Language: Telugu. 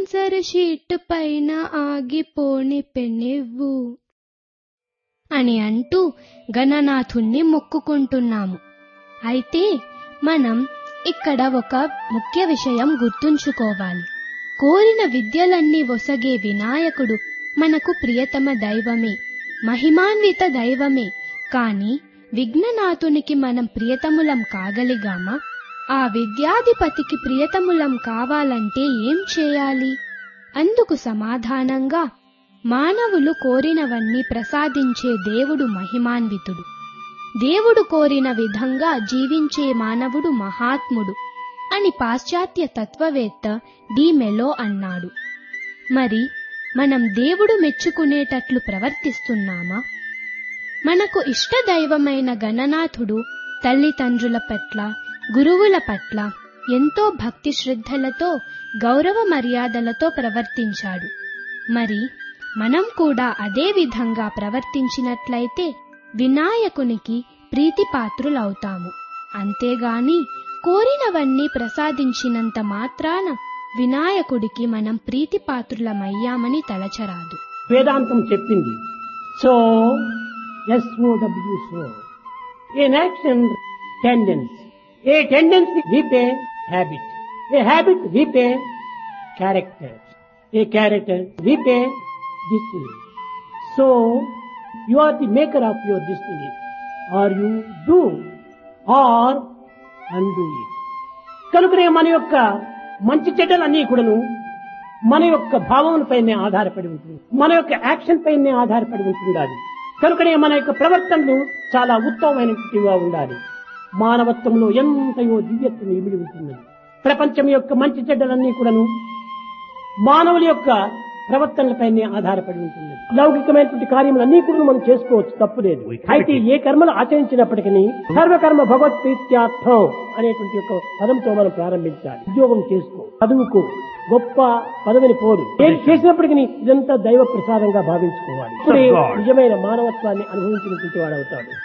ఆన్సర్ షీట్ పైన ఆగిపోని పెనివ్వు అని అంటూ గణనాథుణ్ణి మొక్కుకుంటున్నాము అయితే మనం ఇక్కడ ఒక ముఖ్య విషయం గుర్తుంచుకోవాలి కోరిన విద్యలన్నీ ఒసగే వినాయకుడు మనకు ప్రియతమ దైవమే మహిమాన్విత దైవమే కాని విఘ్ననాథునికి మనం ప్రియతములం కాగలిగామా ఆ విద్యాధిపతికి ప్రియతములం కావాలంటే ఏం చేయాలి అందుకు సమాధానంగా మానవులు కోరినవన్నీ ప్రసాదించే దేవుడు మహిమాన్వితుడు దేవుడు కోరిన విధంగా జీవించే మానవుడు మహాత్ముడు అని పాశ్చాత్య తత్వవేత్త డి మెలో అన్నాడు మరి మనం దేవుడు మెచ్చుకునేటట్లు ప్రవర్తిస్తున్నామా మనకు ఇష్టదైవమైన గణనాథుడు తల్లిదండ్రుల పట్ల గురువుల పట్ల ఎంతో భక్తి శ్రద్ధలతో గౌరవ మర్యాదలతో ప్రవర్తించాడు మరి మనం కూడా అదే విధంగా ప్రవర్తించినట్లయితే వినాయకునికి ప్రీతిపాత్రులవుతాము అంతేగాని కోరినవన్నీ ప్రసాదించినంత మాత్రాన వినాయకుడికి మనం ప్రీతిపాత్రులమయ్యామని తలచరాదు వేదాంతం చెప్పింది so S O W so in action tendency a tendency reap habit a habit reap character a character reap destiny so you are the maker of your destiny or you do or undo it కనుకనే మన యొక్క మంచి చెడ్డలన్నీ కూడాను మన యొక్క భావములపైనే ఆధారపడి ఉంటుంది మన యొక్క యాక్షన్ పైనే ఆధారపడి ఉంటుండాలి కనుకనే మన యొక్క ప్రవర్తనలు చాలా ఉత్తమమైనటువంటివిగా ఉండాలి మానవత్వంలో ఎంతయో దివ్యత్వం ఇమిడి ఉంటుంది ప్రపంచం యొక్క మంచి చెడ్డలన్నీ కూడాను మానవుల యొక్క ప్రవర్తనలపైనే ఆధారపడి ఉంటుంది లౌకికమైనటువంటి కార్యములన్నీ కూడా మనం చేసుకోవచ్చు తప్పులేదు అయితే ఏ కర్మలు ఆచరించినప్పటికీ సర్వకర్మ భగవత్ ప్రీత్యార్థం అనేటువంటి ఒక పదంతో మనం ప్రారంభించాలి ఉద్యోగం చేసుకో చదువుకో గొప్ప పదవిని పోరు ఏది చేసినప్పటికీ ఇదంతా దైవ ప్రసాదంగా భావించుకోవాలి ఇప్పుడే నిజమైన మానవత్వాన్ని అనుభవించినటువంటి వాడు అవుతాడు